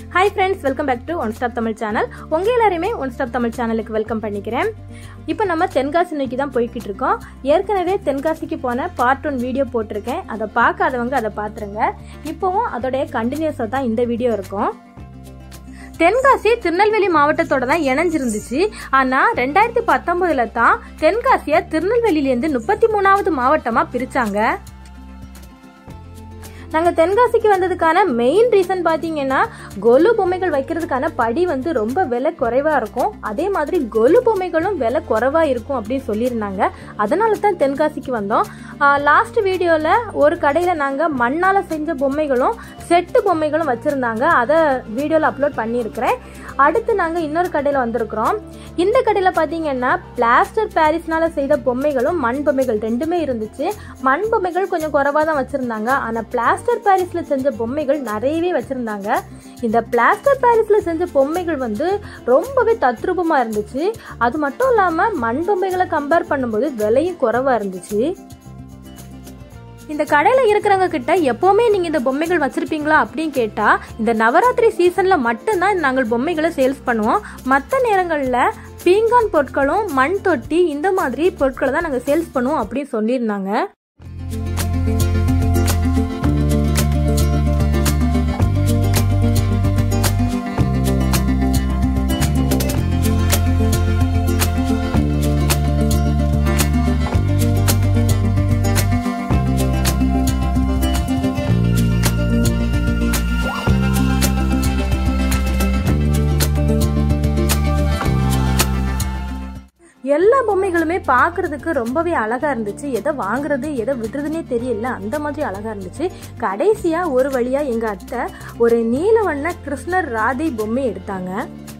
hi friends welcome back to One Stop Tamil channel உங்க எல்லாரையுமே one Stop Tamil சேனலுக்கு welcome பண்ணிக்கிறேன் இப்போ நம்ம தென்காசி நோக்கி தான் போய்கிட்டு இருக்கோம் ஏற்கனவே தென்காசிக்கு போன பார்ட் ஒன் வீடியோ போட்டிருக்கேன் அதை பார்க்காதவங்க அதை பார்த்துருங்க இப்போவும் அதோடைய கண்டினியூஸாக தான் இந்த வீடியோ இருக்கும் தென்காசி திருநெல்வேலி மாவட்டத்தோட தான் இணைஞ்சிருந்துச்சு ஆனா ரெண்டாயிரத்தி பத்தொன்பதுல தான் தென்காசிய திருநெல்வேலியிலேருந்து முப்பத்தி மூணாவது மாவட்டமா பிரிச்சாங்க நாங்க தென்காசிக்கு வந்ததுக்கான மெயின் ரீசன் பாத்தீங்கன்னா கொலு பொம்மைகள் வைக்கிறதுக்கான படி வந்து ரொம்ப விலை குறைவா இருக்கும் அதே மாதிரி கொலு பொம்மைகளும் விலை குறைவா இருக்கும் அப்படின்னு சொல்லியிருந்தாங்க அதனால தான் தென்காசிக்கு வந்தோம் லாஸ்ட் வீடியோல ஒரு கடையில நாங்க மண்ணால செஞ்ச பொம்மைகளும் செட்டு பொம்மைகளும் வச்சிருந்தாங்க அதை வீடியோல அப்லோட் பண்ணியிருக்கிறேன் அடுத்து நாங்க இன்னொரு கடையில வந்திருக்கிறோம் இந்த கடையில பாத்தீங்கன்னா பிளாஸ்டர் பாரிஸ்னால செய்த பொம்மைகளும் மண் பொம்மைகள் ரெண்டுமே இருந்துச்சு மண் பொம்மைகள் கொஞ்சம் குறைவா தான் வச்சிருந்தாங்க ஆனா பிளாஸ்டர் பாரிஸ்ல செஞ்ச பொம்மைகள் நிறையவே வச்சிருந்தாங்க இந்த பிளாஸ்டர் பாரிஸ்ல செஞ்ச பொம்மைகள் வந்து ரொம்பவே தத்ரூபமா இருந்துச்சு அது மட்டும் இல்லாம மண் பொம்மைகளை கம்பேர் பண்ணும்போது விலையும் குறைவா இருந்துச்சு இந்த கடையில இருக்கிறவங்க கிட்ட எப்பவுமே நீங்க இந்த பொம்மைகள் வச்சிருப்பீங்களா அப்படின்னு கேட்டா இந்த நவராத்திரி சீசன்ல மட்டும்தான் நாங்கள் பொம்மைகளை சேல்ஸ் பண்ணுவோம் மற்ற நேரங்கள்ல பீங்கான் பொருட்களும் மண் தொட்டி இந்த மாதிரி பொருட்களை தான் நாங்கள் சேல்ஸ் பண்ணுவோம் அப்படின்னு சொல்லியிருந்தாங்க எல்லா பொம்மைகளுமே பார்க்கறதுக்கு ரொம்பவே அழகா இருந்துச்சு எதை வாங்குறது எதை விடுறதுனே தெரியல அந்த மாதிரி அழகா இருந்துச்சு கடைசியா ஒரு வழியா எங்க அத்தை ஒரு நீல வண்ண கிருஷ்ணர் ராதை பொம்மை எடுத்தாங்க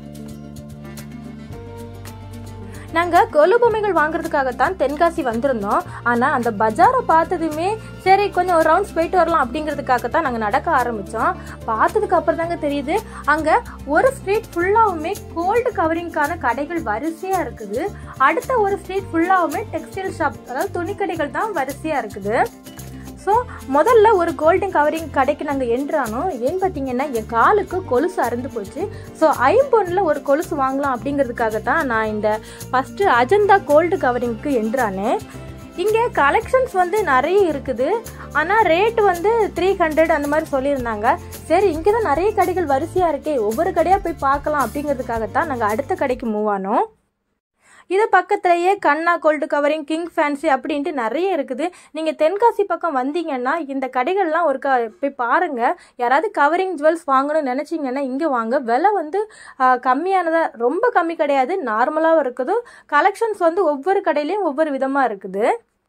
நாங்க கொலு பொம்மைகள் வாங்குறதுக்காகத்தான் தென்காசி வந்திருந்தோம் ஆனா அந்த பஜாரை பார்த்ததுமே சரி கொஞ்சம் ஒரு ரவுண்ட்ஸ் போயிட்டு வரலாம் அப்படிங்கிறதுக்காகத்தான் நாங்க நடக்க ஆரம்பிச்சோம் பார்த்ததுக்கு அப்புறம் தாங்க தெரியுது அங்க ஒரு ஸ்ட்ரீட் ஃபுல்லாவுமே கோல்டு கவரிங்கான கடைகள் வரிசையா இருக்குது அடுத்த ஒரு ஸ்ட்ரீட் ஃபுல்லாவுமே டெக்ஸ்டைல் ஷாப் அதாவது துணிக்கடைகள் தான் வரிசையா இருக்குது ஸோ முதல்ல ஒரு கோல்டன் கவரிங் கடைக்கு நாங்கள் என்ட்ரானோம் ஏன்னு பார்த்தீங்கன்னா என் காலுக்கு கொலுசு அறுந்து போச்சு ஸோ ஐம்பொன்னில் ஒரு கொலுசு வாங்கலாம் அப்படிங்கிறதுக்காக தான் நான் இந்த ஃபஸ்ட்டு அஜந்தா கோல்டு கவரிங்க்கு என்ட்ரானேன் இங்கே கலெக்ஷன்ஸ் வந்து நிறைய இருக்குது ஆனால் ரேட் வந்து த்ரீ ஹண்ட்ரட் அந்த மாதிரி சொல்லியிருந்தாங்க சரி இங்கே தான் நிறைய கடைகள் வரிசையாக இருக்கே ஒவ்வொரு கடையாக போய் பார்க்கலாம் அப்படிங்கிறதுக்காகத்தான் நாங்கள் அடுத்த கடைக்கு மூவ் ஆனோம் இது பக்கத்துலயே Kanna gold covering king fancy அப்படின்ட்டு நிறைய இருக்குது நீங்கள் தென்காசி பக்கம் வந்தீங்கன்னா இந்த கடைகள்லாம் ஒரு க போய் பாருங்க யாராவது கவரிங் ஜுவல்ஸ் வாங்கணும்னு நினச்சிங்கன்னா இங்கே வாங்க விலை வந்து கம்மியானதாக ரொம்ப கம்மி கிடையாது நார்மலாகவும் இருக்குது கலெக்ஷன்ஸ் வந்து ஒவ்வொரு கடையிலையும் ஒவ்வொரு விதமாக இருக்குது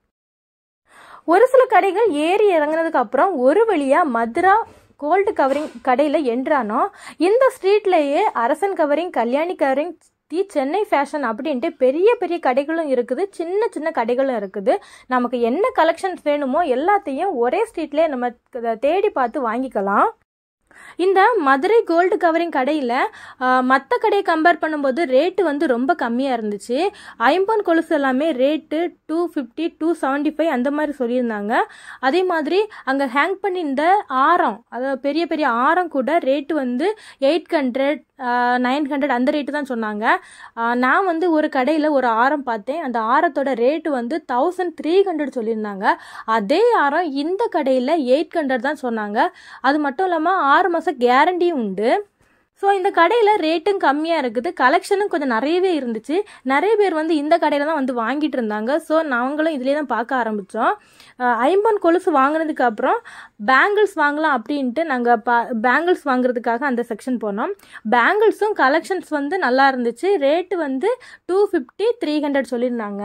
ஒரு சில கடைகள் ஏறி இறங்குனதுக்கு அப்புறம் ஒரு வழியா மதுரா கோல்டு கவரிங் கடையில் என்ட்ரானோ இந்த ஸ்ட்ரீட்லேயே Arasan covering Kalyani covering the Chennai fashion அப்படின்ட்டு பெரிய பெரிய கடைகளும் இருக்குது சின்ன சின்ன கடைகளும் இருக்குது நமக்கு என்ன கலெக்ஷன்ஸ் வேணுமோ எல்லாத்தையும் ஒரே ஸ்ட்ரீட்லேயே நம்ம தேடி பார்த்து வாங்கிக்கலாம் இந்த மதுரை கோல்டு கவரிங் கடையில் மற்ற கடையை கம்பேர் பண்ணும்போது ரேட்டு வந்து ரொம்ப கம்மியாக இருந்துச்சு ஐம்பன் கொலுசு எல்லாமே rate two fifty two seventy five அந்த மாதிரி சொல்லியிருந்தாங்க அதே மாதிரி அங்கே ஹேங் பண்ணியிருந்த ஆரம் அதாவது பெரிய பெரிய ஆரம் கூட ரேட்டு வந்து எயிட் ஹண்ட்ரட் நைன் ஹண்ட்ரட் அந்த ரேட்டு தான் சொன்னாங்க நான் வந்து ஒரு கடையில் ஒரு ஆரம் பார்த்தேன் அந்த ஆரத்தோட ரேட்டு வந்து தௌசண்ட் த்ரீ ஹண்ட்ரட் சொல்லியிருந்தாங்க அதே ஆரம் இந்த கடையில் எயிட் ஹண்ட்ரட் தான் சொன்னாங்க அது மட்டும் இல்லாமல் ஆறு மாதம் கேரண்டியும் உண்டு ஸோ இந்த கடையில் ரேட்டும் கம்மியாக இருக்குது கலெக்ஷனும் கொஞ்சம் நிறையவே இருந்துச்சு நிறைய பேர் வந்து இந்த கடையில் தான் வந்து வாங்கிட்டு இருந்தாங்க ஸோ நாங்களும் இதிலே தான் பார்க்க ஆரம்பித்தோம் ஐம்பன் கொலுசு வாங்கினதுக்கு அப்புறம் பேங்கிள்ஸ் வாங்கலாம் அப்படின்ட்டு நாங்கள் பா பேங்கிள்ஸ் வாங்குறதுக்காக அந்த செக்ஷன் போனோம் பேங்கிள்ஸும் கலெக்ஷன்ஸ் வந்து நல்லா இருந்துச்சு ரேட்டு வந்து டூ ஃபிஃப்டி த்ரீ ஹண்ட்ரட் சொல்லியிருந்தாங்க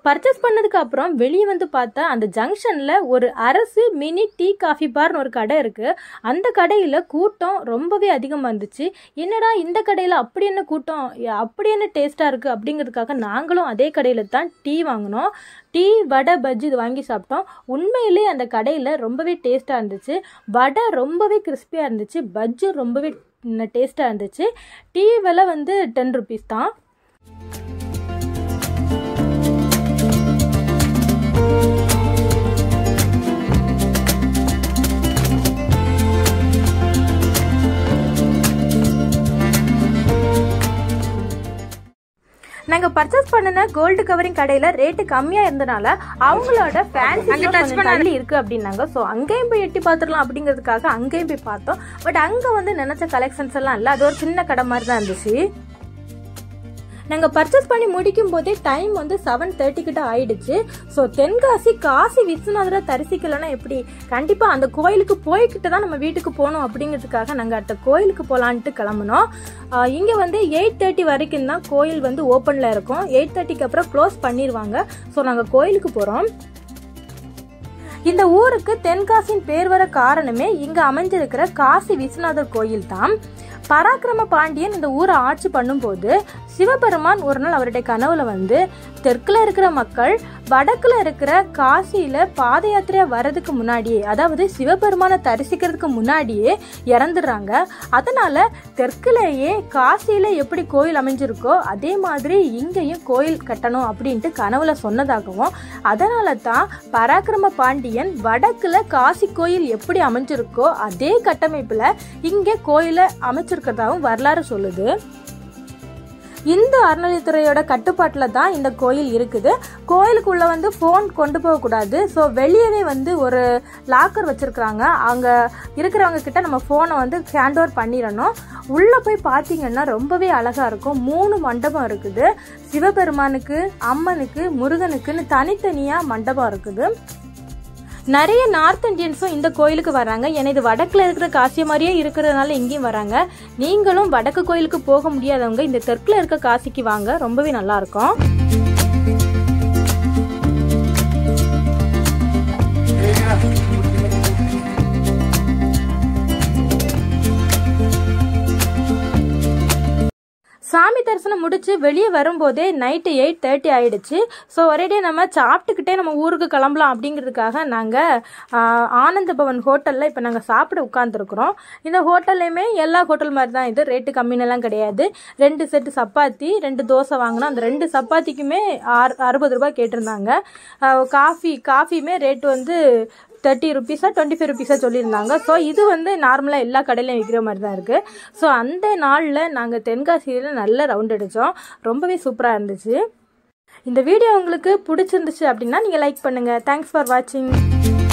பர்ச்சேஸ் பண்ணதுக்கு அப்புறம் வெளியே வந்து பார்த்தா அந்த ஜங்ஷனில் ஒரு அரசு மினி டீ காஃபி பார்னு ஒரு கடை இருக்குது அந்த கடையில் கூட்டம் ரொம்பவே அதிகமாக இருந்துச்சு என்னடா இந்த கடையில் அப்படி என்ன கூட்டம் அப்படி என்ன டேஸ்ட்டாக இருக்குது அப்படிங்கிறதுக்காக நாங்களும் அதே கடையில் தான் டீ வாங்கினோம் டீ வடை பஜ்ஜி இது வாங்கி சாப்பிட்டோம் உண்மையிலே அந்த கடையில் ரொம்பவே டேஸ்ட்டாக இருந்துச்சு வடை ரொம்பவே கிறிஸ்பியாக இருந்துச்சு பஜ்ஜும் ரொம்பவே டேஸ்ட்டாக இருந்துச்சு டீ விலை வந்து டென் ருபீஸ் தான் நாங்கள் பர்ச்சேஸ் பண்ணின கோல்டு கவரிங் கடையில் ரேட்டு கம்மியாக இருந்தனால அவங்களோட ஃபேன்சி கொஞ்சம் தள்ளி இருக்கு அப்படின்னாங்க ஸோ அங்கேயும் போய் எட்டி பார்த்துடலாம் அப்படிங்கிறதுக்காக அங்கேயும் போய் பார்த்தோம் பட் அங்கே வந்து நினச்ச கலெக்ஷன்ஸ் எல்லாம் இல்லை அது ஒரு சின்ன கடை மாதிரி தான் இருந்துச்சு நாங்கள் பர்ச்சேஸ் பண்ணி முடிக்கும் போதே டைம் வந்து செவன் தேர்ட்டி கிட்ட ஆயிடுச்சு ஸோ தென்காசி காசி விஸ்வநாதரை தரிசிக்கலைன்னா எப்படி கண்டிப்பாக அந்த கோயிலுக்கு போய்கிட்டு தான் நம்ம வீட்டுக்கு போகணும் அப்படிங்கிறதுக்காக நாங்கள் அடுத்த கோயிலுக்கு போகலான்ட்டு கிளம்புனோம் இங்கே வந்து எயிட் தேர்ட்டி வரைக்கும் தான் கோயில் வந்து ஓப்பனில் இருக்கும் எயிட் தேர்ட்டிக்கு அப்புறம் க்ளோஸ் பண்ணிடுவாங்க ஸோ நாங்கள் கோயிலுக்கு போகிறோம் இந்த ஊருக்கு தென்காசியின் பேர் வர காரணமே இங்க அமைஞ்சிருக்கிற காசி விஸ்வநாதர் கோயில் தான் பராக்கிரம பாண்டியன் இந்த ஊரை ஆட்சி பண்ணும்போது சிவபெருமான் ஒரு நாள் அவருடைய கனவுல வந்து தெற்குல இருக்கிற மக்கள் வடக்குல இருக்கிற காசியில பாத யாத்திரையா வர்றதுக்கு முன்னாடியே அதாவது சிவபெருமானை தரிசிக்கிறதுக்கு முன்னாடியே இறந்துடுறாங்க அதனால தெற்குலேயே காசியில எப்படி கோயில் அமைஞ்சிருக்கோ அதே மாதிரி இங்கேயும் கோயில் கட்டணும் அப்படின்ட்டு கனவுல சொன்னதாகவும் அதனால தான் பராக்கிரம பாண்டியன் வடக்குல காசி கோயில் எப்படி அமைஞ்சிருக்கோ அதே கட்டமைப்புல இங்கே கோயிலை அமைச்சிருக்கிறதாவும் வரலாறு சொல்லுது இந்து அறநிலைத்துறையோட கட்டுப்பாட்டில் தான் இந்த கோயில் இருக்குது கோயிலுக்குள்ளே வந்து ஃபோன் கொண்டு போகக்கூடாது ஸோ வெளியவே வந்து ஒரு லாக்கர் வச்சுருக்குறாங்க அங்கே இருக்கிறவங்க கிட்ட நம்ம ஃபோனை வந்து ஹேண்ட் ஓவர் பண்ணிடணும் உள்ளே போய் பார்த்தீங்கன்னா ரொம்பவே அழகாக இருக்கும் மூணு மண்டபம் இருக்குது சிவபெருமானுக்கு அம்மனுக்கு முருகனுக்குன்னு தனித்தனியாக மண்டபம் இருக்குது நிறைய நார்த் இந்தியன்ஸும் இந்த கோயிலுக்கு வராங்க ஏன்னா இது வடக்குல இருக்கிற காசி மாதிரியே இருக்கிறதுனால இங்கேயும் வராங்க நீங்களும் வடக்கு கோயிலுக்கு போக முடியாதவங்க இந்த தெற்குல இருக்க காசிக்கு வாங்க ரொம்பவே நல்லா இருக்கும் சாமி தரிசனம் முடிச்சு வெளியே வரும்போதே நைட்டு எயிட் தேர்ட்டி ஆயிடுச்சு ஸோ ஒரேடியே நம்ம சாப்பிட்டுக்கிட்டே நம்ம ஊருக்கு கிளம்பலாம் அப்படிங்கிறதுக்காக நாங்கள் ஆனந்த பவன் ஹோட்டலில் இப்போ நாங்கள் சாப்பிட உட்காந்துருக்குறோம் இந்த ஹோட்டல்லையுமே எல்லா ஹோட்டல் மாதிரி தான் இது ரேட்டு கம்மினெல்லாம் கிடையாது ரெண்டு செட்டு சப்பாத்தி ரெண்டு தோசை வாங்கினோம் அந்த ரெண்டு சப்பாத்திக்குமே ஆறு அறுபது ரூபாய் கேட்டிருந்தாங்க காஃபி காஃபியுமே ரேட்டு வந்து தேர்ட்டி ருபீஸாக டுவெண்ட்டி ஃபைவ் ருபீஸாக சொல்லியிருந்தாங்க ஸோ இது வந்து நார்மலாக எல்லா கடையிலையும் விற்கிற மாதிரி தான் இருக்குது ஸோ அந்த நாளில் நாங்கள் தென்காசியில் நல்ல ரவுண்ட் அடித்தோம் ரொம்பவே சூப்பராக இருந்துச்சு இந்த வீடியோ உங்களுக்கு பிடிச்சிருந்துச்சு அப்படின்னா நீங்கள் லைக் பண்ணுங்கள் தேங்க்ஸ் ஃபார் வாட்சிங்